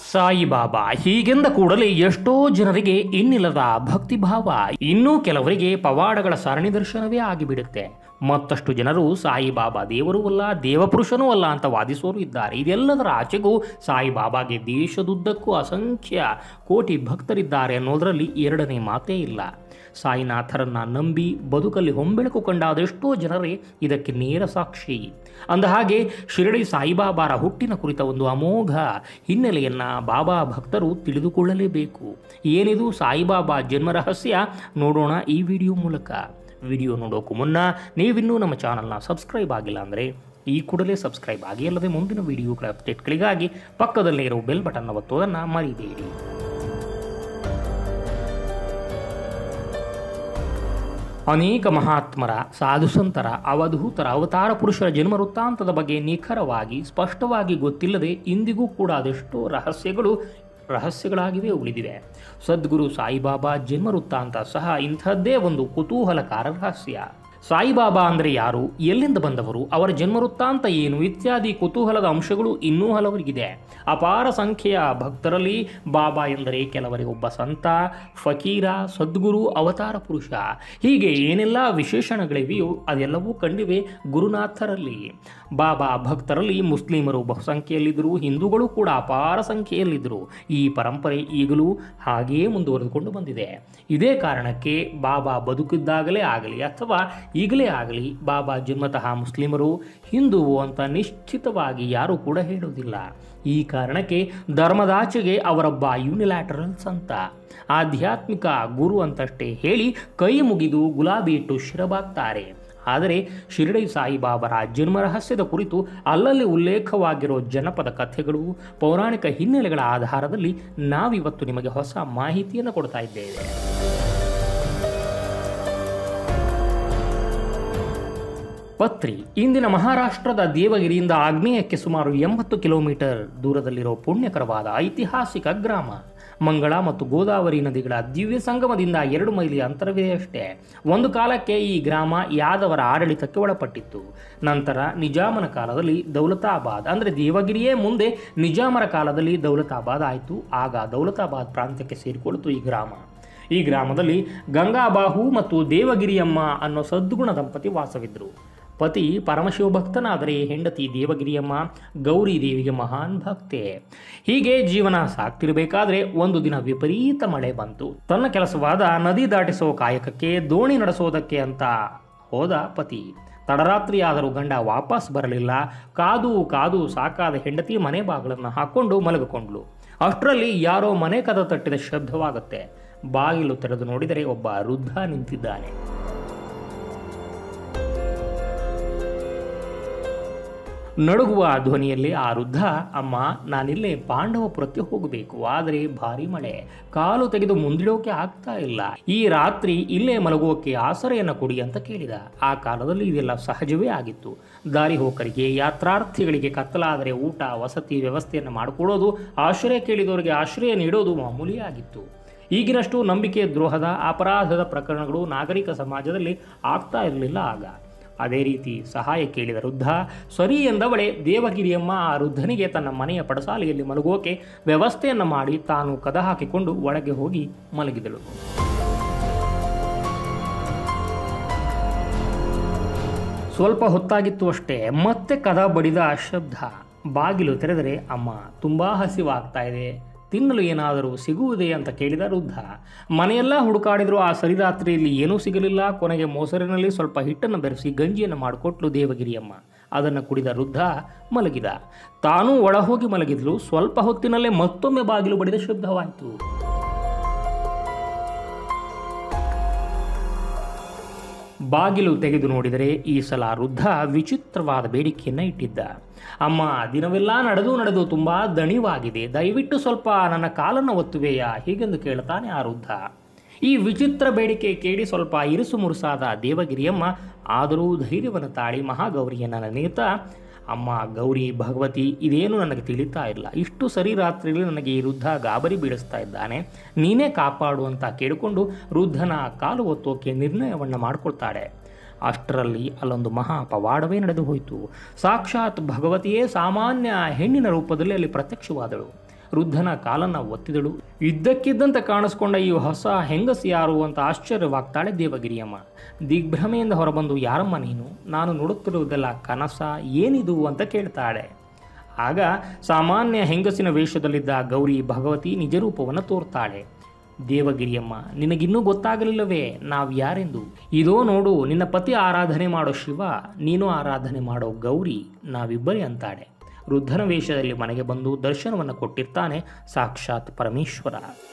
ಸಾಯಿಬಾಬಾ ಹೀಗೆಂದ ಕೂಡಲೇ ಎಷ್ಟೋ ಜನರಿಗೆ ಇನ್ನಿಲ್ಲದ ಭಕ್ತಿಭಾವ ಇನ್ನೂ ಕೆಲವರಿಗೆ ಪವಾಡಗಳ ಸರಣಿ ದರ್ಶನವೇ ಆಗಿಬಿಡುತ್ತೆ ಮತ್ತಷ್ಟು ಜನರು ಸಾಯಿಬಾಬಾ ದೇವರೂ ಅಲ್ಲ ದೇವಪುರುಷನೂ ಅಲ್ಲ ಅಂತ ವಾದಿಸೋರು ಇದ್ದಾರೆ ಇದೆಲ್ಲದರ ಆಚೆಗೂ ಸಾಯಿಬಾಬಾಗೆ ದೇಶದುದ್ದಕ್ಕೂ ಅಸಂಖ್ಯ ಕೋಟಿ ಭಕ್ತರಿದ್ದಾರೆ ಅನ್ನೋದರಲ್ಲಿ ಎರಡನೇ ಮಾತೇ ಇಲ್ಲ ಸಾಯಿನಾಥರನ್ನ ನಂಬಿ ಬದುಕಲ್ಲಿ ಹೊಂಬೆಳಕು ಕಂಡ ಅದೆಷ್ಟೋ ಜನರೇ ಇದಕ್ಕೆ ನೇರ ಸಾಕ್ಷಿ ಅಂದಹಾಗೆ ಶಿರಡಿ ಸಾಯಿಬಾಬಾರ ಹುಟ್ಟಿನ ಕುರಿತ ಒಂದು ಅಮೋಘ ಹಿನ್ನೆಲೆಯನ್ನ ಬಾಬಾ ಭಕ್ತರು ತಿಳಿದುಕೊಳ್ಳಲೇಬೇಕು ಏನಿದು ಸಾಯಿಬಾಬಾ ಜನ್ಮ ರಹಸ್ಯ ನೋಡೋಣ ಈ ವಿಡಿಯೋ ಮೂಲಕ ವಿಡಿಯೋ ನೋಡೋಕ್ಕೂ ಮುನ್ನ ನೀವಿನ್ನೂ ನಮ್ಮ ಚಾನಲ್ನ ಸಬ್ಸ್ಕ್ರೈಬ್ ಆಗಿಲ್ಲ ಅಂದರೆ ಈ ಕೂಡಲೇ ಸಬ್ಸ್ಕ್ರೈಬ್ ಆಗಿ ಅಲ್ಲದೆ ಮುಂದಿನ ವಿಡಿಯೋಗಳ ಅಪ್ಡೇಟ್ಗಳಿಗಾಗಿ ಪಕ್ಕದಲ್ಲೇ ಇರೋ ಬೆಲ್ ಬಟನ್ ಒತ್ತೋದನ್ನು ಮರಿಬೇಡಿ ಅನೇಕ ಮಹಾತ್ಮರ ಸಾಧುಸಂತರ ಅವಧೂತರ ಅವತಾರ ಪುರುಷರ ಜನ್ಮ ವೃತ್ತಾಂತದ ಬಗ್ಗೆ ನಿಖರವಾಗಿ ಸ್ಪಷ್ಟವಾಗಿ ಗೊತ್ತಿಲ್ಲದೆ ಇಂದಿಗೂ ಕೂಡ ಅದೆಷ್ಟೋ ರಹಸ್ಯಗಳು ರಹಸ್ಯಗಳಾಗಿವೆ ಉಳಿದಿವೆ ಸದ್ಗುರು ಸಾಯಿಬಾಬಾ ಜನ್ಮ ವೃತ್ತಾಂತ ಸಹ ಇಂಥದ್ದೇ ಒಂದು ಕುತೂಹಲಕಾರ ರಹಸ್ಯ ಸಾಯಿಬಾಬಾ ಅಂದರೆ ಯಾರು ಎಲ್ಲಿಂದ ಬಂದವರು ಅವರ ಜನ್ಮ ವೃತ್ತಾಂತ ಏನು ಇತ್ಯಾದಿ ಕುತೂಹಲದ ಅಂಶಗಳು ಇನ್ನೂ ಹಲವರಿಗಿದೆ ಅಪಾರ ಸಂಖ್ಯೆಯ ಭಕ್ತರಲ್ಲಿ ಬಾಬಾ ಎಂದರೆ ಕೆಲವರಿಗೆ ಒಬ್ಬ ಸಂತ ಫಕೀರ ಸದ್ಗುರು ಅವತಾರ ಪುರುಷ ಹೀಗೆ ಏನೆಲ್ಲ ವಿಶೇಷಣಗಳಿವೆಯೋ ಅದೆಲ್ಲವೂ ಕಂಡಿವೆ ಗುರುನಾಥರಲ್ಲಿ ಬಾಬಾ ಭಕ್ತರಲ್ಲಿ ಮುಸ್ಲಿಮರು ಬಹುಸಂಖ್ಯೆಯಲ್ಲಿದ್ದರು ಹಿಂದೂಗಳು ಕೂಡ ಅಪಾರ ಸಂಖ್ಯೆಯಲ್ಲಿದ್ದರು ಈ ಪರಂಪರೆ ಈಗಲೂ ಹಾಗೆಯೇ ಮುಂದುವರೆದುಕೊಂಡು ಬಂದಿದೆ ಇದೇ ಕಾರಣಕ್ಕೆ ಬಾಬಾ ಬದುಕಿದ್ದಾಗಲೇ ಆಗಲಿ ಅಥವಾ ಈಗಲೇ ಆಗಲಿ ಬಾಬಾ ಜನ್ಮತಃ ಮುಸ್ಲಿಮರು ಹಿಂದುವು ಅಂತ ನಿಶ್ಚಿತವಾಗಿ ಯಾರೂ ಕೂಡ ಹೇಳುವುದಿಲ್ಲ ಈ ಕಾರಣಕ್ಕೆ ಧರ್ಮದಾಚೆಗೆ ಅವರೊಬ್ಬ ಯೂನಿಲ್ಯಾಟರಲ್ ಸಂತ ಆಧ್ಯಾತ್ಮಿಕ ಗುರು ಅಂತಷ್ಟೇ ಹೇಳಿ ಕೈ ಮುಗಿದು ಗುಲಾಬಿ ಇಟ್ಟು ಶಿರಬಾಗ್ತಾರೆ ಆದರೆ ಶಿರಡಿ ಸಾಯಿಬಾಬರ ಜನ್ಮ ರಹಸ್ಯದ ಕುರಿತು ಅಲ್ಲಲ್ಲಿ ಉಲ್ಲೇಖವಾಗಿರೋ ಜನಪದ ಕಥೆಗಳು ಪೌರಾಣಿಕ ಹಿನ್ನೆಲೆಗಳ ಆಧಾರದಲ್ಲಿ ನಾವಿವತ್ತು ನಿಮಗೆ ಹೊಸ ಮಾಹಿತಿಯನ್ನು ಕೊಡ್ತಾ ಇದ್ದೇವೆ ಪತ್ರಿ ಇಂದಿನ ಮಹಾರಾಷ್ಟ್ರದ ದೇವಗಿರಿಯಿಂದ ಆಗ್ನೇಯಕ್ಕೆ ಸುಮಾರು ಎಂಬತ್ತು ಕಿಲೋಮೀಟರ್ ದೂರದಲ್ಲಿರೋ ಪುಣ್ಯಕರವಾದ ಐತಿಹಾಸಿಕ ಗ್ರಾಮ ಮಂಗಳ ಮತ್ತು ಗೋದಾವರಿ ನದಿಗಳ ದಿವ್ಯ ಸಂಗಮದಿಂದ ಎರಡು ಮೈಲಿ ಅಂತರವಿದೆಯಷ್ಟೇ ಒಂದು ಕಾಲಕ್ಕೆ ಈ ಗ್ರಾಮ ಯಾದವರ ಆಡಳಿತಕ್ಕೆ ಒಳಪಟ್ಟಿತ್ತು ನಂತರ ನಿಜಾಮನ ಕಾಲದಲ್ಲಿ ದೌಲತಾಬಾದ್ ಅಂದರೆ ದೇವಗಿರಿಯೇ ಮುಂದೆ ನಿಜಾಮರ ಕಾಲದಲ್ಲಿ ದೌಲತಾಬಾದ್ ಆಯಿತು ಆಗ ದೌಲತಾಬಾದ್ ಪ್ರಾಂತ್ಯಕ್ಕೆ ಸೇರಿಕೊಳ್ತು ಈ ಗ್ರಾಮ ಈ ಗ್ರಾಮದಲ್ಲಿ ಗಂಗಾಬಾಹು ಮತ್ತು ದೇವಗಿರಿಯಮ್ಮ ಅನ್ನೋ ಸದ್ಗುಣ ದಂಪತಿ ವಾಸವಿದ್ದರು ಪತಿ ಪರಮಶಿವಭಕ್ತನಾದರೆ ಹೆಂಡತಿ ದೇವಗಿರಿಯಮ್ಮ ಗೌರಿ ದೇವಿಗೆ ಮಹಾನ್ ಭಕ್ತೆ ಹೀಗೆ ಜೀವನ ಸಾಕ್ತಿರಬೇಕಾದ್ರೆ ಒಂದು ದಿನ ವಿಪರೀತ ಮಳೆ ಬಂತು ತನ್ನ ಕೆಲಸವಾದ ನದಿ ದಾಟಿಸೋ ಕಾಯಕಕ್ಕೆ ದೋಣಿ ನಡೆಸೋದಕ್ಕೆ ಅಂತ ಹೋದ ಪತಿ ತಡರಾತ್ರಿ ಆದರೂ ಗಂಡ ವಾಪಸ್ ಬರಲಿಲ್ಲ ಕಾದು ಕಾದು ಸಾಕಾದ ಹೆಂಡತಿ ಮನೆ ಬಾಗಿಲನ್ನು ಹಾಕೊಂಡು ಮಲಗಿಕೊಂಡ್ಳು ಅಷ್ಟರಲ್ಲಿ ಯಾರೋ ಮನೆ ಕದ ತಟ್ಟಿದ ಶಬ್ದವಾಗುತ್ತೆ ಬಾಗಿಲು ತೆರೆದು ನೋಡಿದರೆ ಒಬ್ಬ ವೃದ್ಧ ನಿಂತಿದ್ದಾನೆ ನಡುಗುವ ಧ್ವನಿಯಲ್ಲಿ ಆ ವೃದ್ಧ ಅಮ್ಮ ನಾನಿಲ್ಲೇ ಪಾಂಡವಪುರಕ್ಕೆ ಹೋಗಬೇಕು ಆದರೆ ಭಾರಿ ಮಳೆ ಕಾಲು ತೆಗೆದು ಮುಂದಿಡೋಕೆ ಆಗ್ತಾ ಇಲ್ಲ ಈ ರಾತ್ರಿ ಇಲ್ಲೇ ಮಲಗುವಕ್ಕೆ ಆಸರೆಯನ್ನು ಕೊಡಿ ಅಂತ ಕೇಳಿದ ಆ ಕಾಲದಲ್ಲಿ ಇದೆಲ್ಲ ಸಹಜವೇ ಆಗಿತ್ತು ದಾರಿ ಹೋಕರಿಗೆ ಯಾತ್ರಾರ್ಥಿಗಳಿಗೆ ಕತ್ತಲಾದರೆ ಊಟ ವಸತಿ ವ್ಯವಸ್ಥೆಯನ್ನು ಮಾಡಿಕೊಡೋದು ಆಶ್ರಯ ಕೇಳಿದವರಿಗೆ ಆಶ್ರಯ ನೀಡೋದು ಮಾಮೂಲಿಯಾಗಿತ್ತು ಈಗಿನಷ್ಟು ನಂಬಿಕೆ ದ್ರೋಹದ ಅಪರಾಧದ ಪ್ರಕರಣಗಳು ನಾಗರಿಕ ಸಮಾಜದಲ್ಲಿ ಆಗ್ತಾ ಇರಲಿಲ್ಲ ಆಗ ಅದೇ ರೀತಿ ಸಹಾಯ ಕೇಳಿದ ವೃದ್ಧ ಸರಿ ಎಂದವಳೆ ದೇವಗಿರಿಯಮ್ಮ ಆ ವೃದ್ಧನಿಗೆ ತನ್ನ ಮನೆಯ ಪಡಸಾಲೆಯಲ್ಲಿ ಮಲಗೋಕೆ ವ್ಯವಸ್ಥೆಯನ್ನು ಮಾಡಿ ತಾನು ಕದ ಹಾಕಿಕೊಂಡು ಒಳಗೆ ಹೋಗಿ ಮಲಗಿದಳು ಸ್ವಲ್ಪ ಹೊತ್ತಾಗಿತ್ತು ಅಷ್ಟೇ ಮತ್ತೆ ಕದ ಬಡಿದ ಶಬ್ದ ಬಾಗಿಲು ತೆರೆದರೆ ಅಮ್ಮ ತುಂಬಾ ಹಸಿವಾಗ್ತಾ ಇದೆ ತಿನ್ನಲು ಏನಾದರೂ ಸಿಗುವುದೇ ಅಂತ ಕೇಳಿದ ವೃದ್ಧ ಮನೆಯೆಲ್ಲ ಹುಡುಕಾಡಿದ್ರು ಆ ಸರಿರಾತ್ರಿಯಲ್ಲಿ ಏನೂ ಸಿಗಲಿಲ್ಲ ಕೊನೆಗೆ ಮೊಸರಿನಲ್ಲಿ ಸ್ವಲ್ಪ ಹಿಟ್ಟನ್ನು ಬೆರೆಸಿ ಗಂಜಿಯನ್ನು ಮಾಡಿಕೊಟ್ಲು ದೇವಗಿರಿಯಮ್ಮ ಅದನ್ನು ಕುಡಿದ ವೃದ್ಧ ಮಲಗಿದ ತಾನೂ ಒಳ ಹೋಗಿ ಮಲಗಿದ್ಲು ಸ್ವಲ್ಪ ಹೊತ್ತಿನಲ್ಲೇ ಮತ್ತೊಮ್ಮೆ ಬಾಗಿಲು ಬಡಿದ ಶಬ್ದವಾಯಿತು ಬಾಗಿಲು ತೆಗೆದು ನೋಡಿದರೆ ಈ ಸಲ ವೃದ್ಧ ವಿಚಿತ್ರವಾದ ಬೇಡಿಕೆಯನ್ನು ಇಟ್ಟಿದ್ದ ಅಮ್ಮ ದಿನವೆಲ್ಲ ನಡೆದು ನಡೆದು ತುಂಬ ದಣಿವಾಗಿದೆ ದಯವಿಟ್ಟು ಸ್ವಲ್ಪ ನನ್ನ ಕಾಲನ್ನು ಒತ್ತುವೆಯಾ ಹೀಗೆಂದು ಕೇಳ್ತಾನೆ ಆ ವೃದ್ಧ ಈ ವಿಚಿತ್ರ ಬೇಡಿಕೆ ಕೇಳಿ ಸ್ವಲ್ಪ ಇರುಸು ಮುರುಸಾದ ದೇವಗಿರಿಯಮ್ಮ ಆದರೂ ಧೈರ್ಯವನ್ನು ತಾಳಿ ಮಹಾಗೌರಿಯನ್ನು ನೆನೆಯುತ್ತಾ ಅಮ್ಮ ಗೌರಿ ಭಗವತಿ ಇದೇನು ನನಗೆ ತಿಳಿತಾ ಇಲ್ಲ ಇಷ್ಟು ಸರಿ ರಾತ್ರಿಯಲ್ಲಿ ನನಗೆ ಈ ವೃದ್ಧ ಗಾಬರಿ ಬೀಳಿಸ್ತಾ ಇದ್ದಾನೆ ನೀನೇ ಕಾಪಾಡು ಅಂತ ಕೇಳಿಕೊಂಡು ವೃದ್ಧನ ಕಾಲು ಒತ್ತೋಕೆ ನಿರ್ಣಯವನ್ನು ಮಾಡಿಕೊಳ್ತಾಳೆ ಅಷ್ಟರಲ್ಲಿ ಅಲ್ಲೊಂದು ಮಹಾ ಪವಾಡವೇ ನಡೆದು ಹೋಯಿತು ಸಾಕ್ಷಾತ್ ಭಗವತಿಯೇ ಸಾಮಾನ್ಯ ಹೆಣ್ಣಿನ ರೂಪದಲ್ಲಿ ಅಲ್ಲಿ ಪ್ರತ್ಯಕ್ಷವಾದಳು ವೃದ್ಧನ ಕಾಲನ್ನ ಒತ್ತಿದಳು ಇದ್ದಕ್ಕಿದ್ದಂತೆ ಕಾಣಿಸ್ಕೊಂಡ ಈ ಹೊಸ ಹೆಂಗಸಿ ಯಾರು ಅಂತ ಆಶ್ಚರ್ಯವಾಗ್ತಾಳೆ ದೇವಗಿರಿಯಮ್ಮ ದಿಗ್ಭ್ರಮೆಯಿಂದ ಹೊರಬಂದು ಯಾರಮ್ಮ ನೀನು ನಾನು ನೋಡುತ್ತಿರುವುದೆಲ್ಲ ಕನಸ ಏನಿದು ಅಂತ ಕೇಳ್ತಾಳೆ ಆಗ ಸಾಮಾನ್ಯ ಹೆಂಗಸಿನ ವೇಷದಲ್ಲಿದ್ದ ಗೌರಿ ಭಗವತಿ ನಿಜರೂಪವನ್ನು ತೋರ್ತಾಳೆ ದೇವಗಿರಿಯಮ್ಮ ನಿನಗಿನ್ನೂ ಗೊತ್ತಾಗಲಿಲ್ಲವೇ ನಾವು ಯಾರೆಂದು ಇದೋ ನೋಡು ನಿನ್ನ ಪತಿ ಆರಾಧನೆ ಮಾಡೋ ಶಿವ ನೀನು ಆರಾಧನೆ ಮಾಡೋ ಗೌರಿ ನಾವಿಬ್ಬರೇ ಅಂತಾಳೆ ವೃದ್ಧನ ವೇಷದಲ್ಲಿ ಮನೆಗೆ ಬಂದು ದರ್ಶನವನ್ನು ಕೊಟ್ಟಿರ್ತಾನೆ ಸಾಕ್ಷಾತ್ ಪರಮೇಶ್ವರ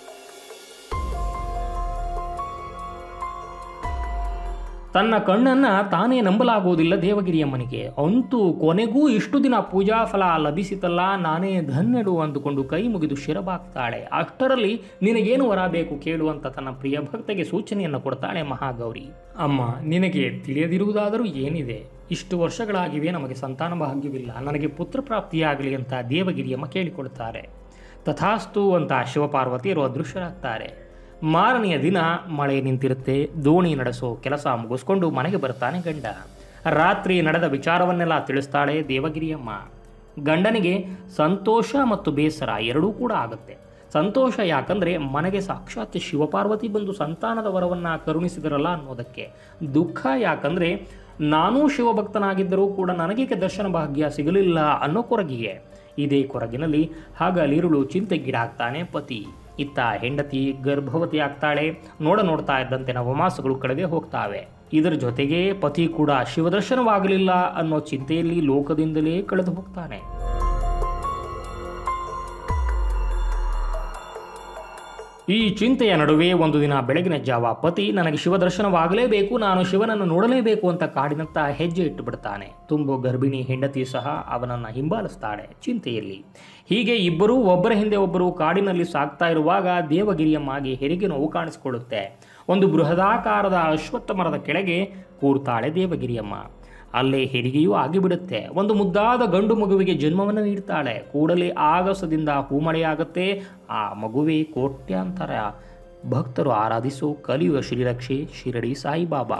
ತನ್ನ ಕಣ್ಣನ್ನ ತಾನೇ ನಂಬಲಾಗುವುದಿಲ್ಲ ದೇವಗಿರಿಯಮ್ಮನಿಗೆ ಅಂತೂ ಕೊನೆಗೂ ಇಷ್ಟು ದಿನ ಪೂಜಾ ಫಲ ಲಭಿಸಿತಲ್ಲ ನಾನೇ ಧನ್ಯಡು ಅಂದುಕೊಂಡು ಕೈ ಮುಗಿದು ಶಿರಬಾಗ್ತಾಳೆ ಅಷ್ಟರಲ್ಲಿ ನಿನಗೇನು ವರ ಬೇಕು ಕೇಳು ಅಂತ ತನ್ನ ಪ್ರಿಯ ಭಕ್ತಗೆ ಸೂಚನೆಯನ್ನು ಕೊಡ್ತಾಳೆ ಮಹಾಗೌರಿ ಅಮ್ಮ ನಿನಗೆ ತಿಳಿಯದಿರುವುದಾದರೂ ಏನಿದೆ ಇಷ್ಟು ವರ್ಷಗಳಾಗಿವೆ ನಮಗೆ ಸಂತಾನ ಭಾಗ್ಯವಿಲ್ಲ ನನಗೆ ಪುತ್ರ ಪ್ರಾಪ್ತಿಯಾಗಲಿ ಅಂತ ದೇವಗಿರಿಯಮ್ಮ ಕೇಳಿಕೊಳ್ತಾರೆ ತಥಾಸ್ತು ಅಂತ ಶಿವಪಾರ್ವತಿಯರು ಅದೃಶ್ಯರಾಗ್ತಾರೆ ಮಾರನೆಯ ದಿನ ಮಳೆ ನಿಂತಿರುತ್ತೆ ದೋಣಿ ನಡೆಸೋ ಕೆಲಸ ಮುಗಿಸ್ಕೊಂಡು ಮನೆಗೆ ಬರ್ತಾನೆ ಗಂಡ ರಾತ್ರಿ ನಡೆದ ವಿಚಾರವನ್ನೆಲ್ಲ ತಿಳಿಸ್ತಾಳೆ ದೇವಗಿರಿಯಮ್ಮ ಗಂಡನಿಗೆ ಸಂತೋಷ ಮತ್ತು ಬೇಸರ ಎರಡೂ ಕೂಡ ಆಗುತ್ತೆ ಸಂತೋಷ ಯಾಕಂದರೆ ಮನೆಗೆ ಸಾಕ್ಷಾತ್ ಶಿವಪಾರ್ವತಿ ಬಂದು ಸಂತಾನದ ವರವನ್ನು ಕರುಣಿಸಿದರಲ್ಲ ಅನ್ನೋದಕ್ಕೆ ದುಃಖ ಯಾಕಂದರೆ ನಾನೂ ಶಿವಭಕ್ತನಾಗಿದ್ದರೂ ಕೂಡ ನನಗೇಕೆ ದರ್ಶನ ಭಾಗ್ಯ ಸಿಗಲಿಲ್ಲ ಅನ್ನೋ ಕೊರಗಿಗೆ ಇದೇ ಕೊರಗಿನಲ್ಲಿ ಹಗಲಿರುಳು ಚಿಂತೆಗೀಡಾಗ್ತಾನೆ ಪತಿ ಇತ್ತ ಹೆಂಡತಿ ಗರ್ಭವತಿ ಆಗ್ತಾಳೆ ನೋಡ ನೋಡ್ತಾ ಇದ್ದಂತೆ ನವಮಾಸಗಳು ಕಳೆದೇ ಹೋಗ್ತಾವೆ ಇದರ ಜೊತೆಗೆ ಪತಿ ಕೂಡ ಶಿವದರ್ಶನವಾಗಲಿಲ್ಲ ಅನ್ನೋ ಚಿಂತೆಯಲ್ಲಿ ಲೋಕದಿಂದಲೇ ಕಳೆದು ಹೋಗ್ತಾನೆ ಈ ಚಿಂತೆಯ ನಡುವೆ ಒಂದು ದಿನ ಬೆಳಗಿನ ಜಾವ ಪತಿ ನನಗೆ ಶಿವದರ್ಶನವಾಗಲೇಬೇಕು ನಾನು ಶಿವನನ್ನು ನೋಡಲೇಬೇಕು ಅಂತ ಕಾಡಿನತ್ತ ಹೆಜ್ಜೆ ಇಟ್ಟು ಬಿಡ್ತಾನೆ ತುಂಬು ಗರ್ಭಿಣಿ ಹೆಂಡತಿ ಸಹ ಅವನನ್ನು ಹಿಂಬಾಲಿಸ್ತಾಳೆ ಚಿಂತೆಯಲ್ಲಿ ಹೀಗೆ ಇಬ್ಬರೂ ಒಬ್ಬರ ಹಿಂದೆ ಒಬ್ಬರು ಕಾಡಿನಲ್ಲಿ ಸಾಗ್ತಾ ಇರುವಾಗ ದೇವಗಿರಿಯಮ್ಮಗೆ ಹೆರಿಗೆ ನೋವು ಕಾಣಿಸಿಕೊಳ್ಳುತ್ತೆ ಒಂದು ಬೃಹದಾಕಾರದ ಅಶ್ವತ್ಥ ಮರದ ಕೆಳಗೆ ಕೂರ್ತಾಳೆ ದೇವಗಿರಿಯಮ್ಮ ಅಲ್ಲೇ ಹೆರಿಗೆಯೂ ಆಗಿಬಿಡುತ್ತೆ ಒಂದು ಮುದ್ದಾದ ಗಂಡು ಮಗುವಿಗೆ ಜನ್ಮವನ್ನು ನೀಡ್ತಾಳೆ ಕೂಡಲೇ ಆಗಸದಿಂದ ಹೂಮಳೆಯಾಗುತ್ತೆ ಆ ಮಗುವೆ ಕೋಟ್ಯಾಂತರ ಭಕ್ತರು ಆರಾಧಿಸೋ ಕಲಿಯುವ ಶ್ರೀರಕ್ಷೆ ಶಿರಡಿ ಸಾಯಿಬಾಬಾ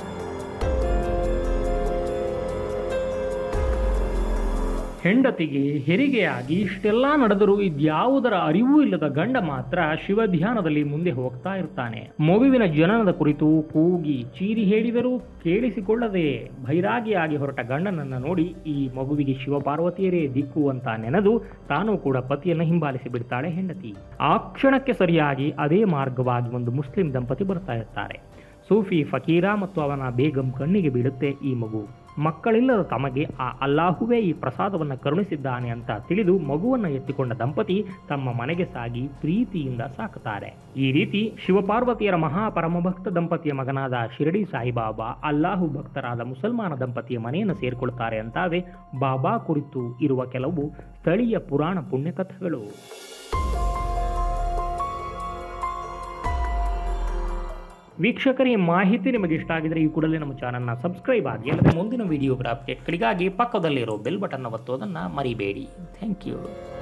ಹೆಂಡತಿಗೆ ಹೆರಿಗೆಯಾಗಿ ಇಷ್ಟೆಲ್ಲ ನಡೆದರೂ ಇದ್ಯಾವುದರ ಅರಿವೂ ಇಲ್ಲದ ಗಂಡ ಮಾತ್ರ ಶಿವಧ್ಯಾನದಲ್ಲಿ ಮುಂದೆ ಹೋಗ್ತಾ ಇರ್ತಾನೆ ಮಗುವಿನ ಜನನದ ಕುರಿತು ಕೂಗಿ ಚೀರಿ ಹೇಳಿದರೂ ಕೇಳಿಸಿಕೊಳ್ಳದೆ ಭೈರಾಗಿಯಾಗಿ ಹೊರಟ ಗಂಡನನ್ನ ನೋಡಿ ಈ ಮಗುವಿಗೆ ಶಿವಪಾರ್ವತಿಯರೇ ದಿಕ್ಕು ಅಂತ ನೆನೆದು ತಾನು ಕೂಡ ಪತಿಯನ್ನು ಹಿಂಬಾಲಿಸಿ ಬಿಡ್ತಾಳೆ ಹೆಂಡತಿ ಆ ಕ್ಷಣಕ್ಕೆ ಸರಿಯಾಗಿ ಅದೇ ಮಾರ್ಗವಾಗಿ ಒಂದು ಮುಸ್ಲಿಂ ದಂಪತಿ ಬರ್ತಾ ಇರ್ತಾರೆ ಸೂಫಿ ಫಕೀರ ಮತ್ತು ಅವನ ಬೇಗಂ ಕಣ್ಣಿಗೆ ಬೀಳುತ್ತೆ ಈ ಮಗು ಮಕ್ಕಳಿಲ್ಲದ ತಮಗೆ ಆ ಅಲ್ಲಾಹುವೇ ಈ ಪ್ರಸಾದವನ್ನು ಕರುಣಿಸಿದ್ದಾನೆ ಅಂತ ತಿಳಿದು ಮಗುವನ್ನು ಎತ್ತಿಕೊಂಡ ದಂಪತಿ ತಮ್ಮ ಮನೆಗೆ ಸಾಗಿ ಪ್ರೀತಿಯಿಂದ ಸಾಕುತ್ತಾರೆ ಈ ರೀತಿ ಶಿವಪಾರ್ವತಿಯರ ಮಹಾಪರಮಭಕ್ತ ದಂಪತಿಯ ಮಗನಾದ ಶಿರಡಿ ಸಾಯಿಬಾಬಾ ಅಲ್ಲಾಹು ಭಕ್ತರಾದ ಮುಸಲ್ಮಾನ ದಂಪತಿಯ ಮನೆಯನ್ನು ಸೇರಿಕೊಳ್ತಾರೆ ಅಂತಾವೆ ಬಾಬಾ ಕುರಿತು ಇರುವ ಕೆಲವು ಸ್ಥಳೀಯ ಪುರಾಣ ಪುಣ್ಯಕಥೆಗಳು ವೀಕ್ಷಕರೇ ಈ ಮಾಹಿತಿ ನಿಮಗೆ ಇಷ್ಟ ಆಗಿದ್ರೆ ಈ ಕೂಡಲೇ ನಮ್ಮ ಚಾನಲ್ನ ಸಬ್ಸ್ಕ್ರೈಬ್ ಆಗಿ ಅಲ್ಲದೆ ಮುಂದಿನ ವಿಡಿಯೋಗಳ ಅಪ್ಡೇಟ್ಗಳಿಗಾಗಿ ಪಕ್ಕದಲ್ಲಿರೋ ಬೆಲ್ ಬಟನ್ ಒತ್ತೋದನ್ನು ಮರಿಬೇಡಿ ಥ್ಯಾಂಕ್ ಯು